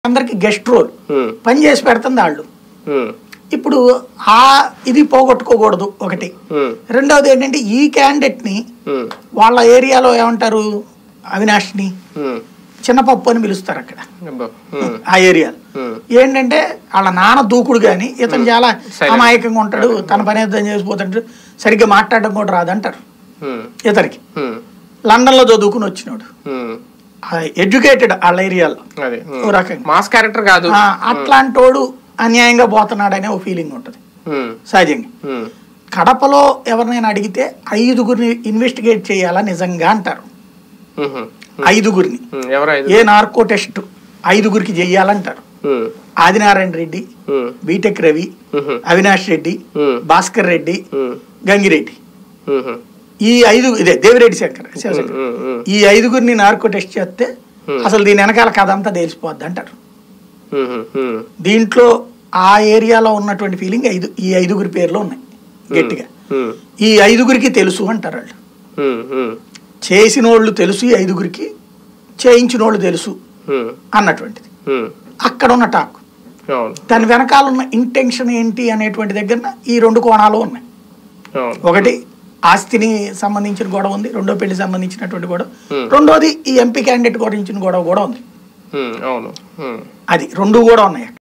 అందరికి guest role ఉమ్, పని చేసి పెడుతుంది వాళ్ళు ఉమ్, ఇప్పుడు ఆ ఇది పోగొట్టుకోకూడదు ఒకటి ఉమ్, రెండవది ఏంటంటే ఈ క్యాండిడేట్ని ఉమ్, వాళ్ళ ఏరియాలో ఏమంటారు అవినాష్ని ఉమ్, చిన్నపప్పు అని పిలుస్తారు అక్కడ అబ్బా, ఉమ్, ఆ ఏరియాలో ఉమ్, ఏంటంటే వాళ్ళ నాన్న దూకుడు కానీ ఇతను చాలా Silent. అమాయకంగా ఉంటాడు తన పని ఏదో చేసిపోతుంటాడు సరిగ్గా మాట్లాడడం కూడా రాదంటారు ఉమ్, ఇతనికి ఉమ్, లండన్లో చదువుకుని వచ్చినాడు ఉమ్, ఎడ్యుకేటెడ్ వాళ్ళ ఏరియాలో అదే ఉమ్. ఓ రకంగా మాస్ క్యారెక్టర్ కాదు ఆ, అట్లాంటోడు అన్యాయంగా పోతున్నాడనే ఒక ఫీలింగ్ ఉంటుంది ఉమ్, సహజంగా ఉమ్, కడపలో ఎవరినైనా అడిగితే ఐదుగురిని ఇన్వెస్టిగేట్ చేయాలా నిజంగా అంటారు ఉమ్, ఐదుగురిని ఉమ్, ఎవరు ఐదు ఏ నార్కో టెస్ట్ ఐదుగురికి చెయ్యాలంటారు ఉమ్, ఆదినారాయణ రెడ్డి ఉమ్, బీటెక్ రవి ఉమ్, అవినాష్ రెడ్డి ఉమ్, భాస్కర్ రెడ్డి ఉమ్, గంగిరెడ్డి ఉమ్, ఈ ఐదు ఇదే దేవిరెడ్డి శంకర్ శివశంకర్ ఉమ్, ఉమ్, ఈ ఐదుగురిని నార్కో టెస్ట్ చేస్తే అసలు దీని వెనకాల కథ అంతా తెలిసిపోద్ది అంటారు ఉమ్, ఉమ్, దీంట్లో ఆ ఏరియాలో ఉన్నటువంటి ఫీలింగ్ ఐదు ఈ ఐదుగురి పేర్లు ఉన్నాయి గట్టిగా ఉమ్, ఈ ఐదుగురికి తెలుసు అంటారు వాళ్ళు ఉమ్, ఉమ్, చేసిన వాళ్ళు తెలుసు ఈ ఐదుగురికి చేయించిన వాళ్ళు తెలుసు ఉమ్, అన్నటువంటిది ఉమ్, అక్కడ ఉన్న టాక్ అవును దాని వెనకాల ఉన్న ఇంటెన్షన్ ఏంటి అనేటువంటి దగ్గర ఈ రెండు కోణాలు ఉన్నాయి అవును ఒకటి ఆస్తిని సంబంధించిన గొడవ ఉంది రెండో పెళ్లి సంబంధించినటువంటి గొడవ Hmm. రెండోది ఈ ఎంపీ క్యాండిడేట్ గురించిన గొడవ కూడా ఉంది ఉమ్, అవును ఉమ్. అది రెండు కూడా ఉన్నాయి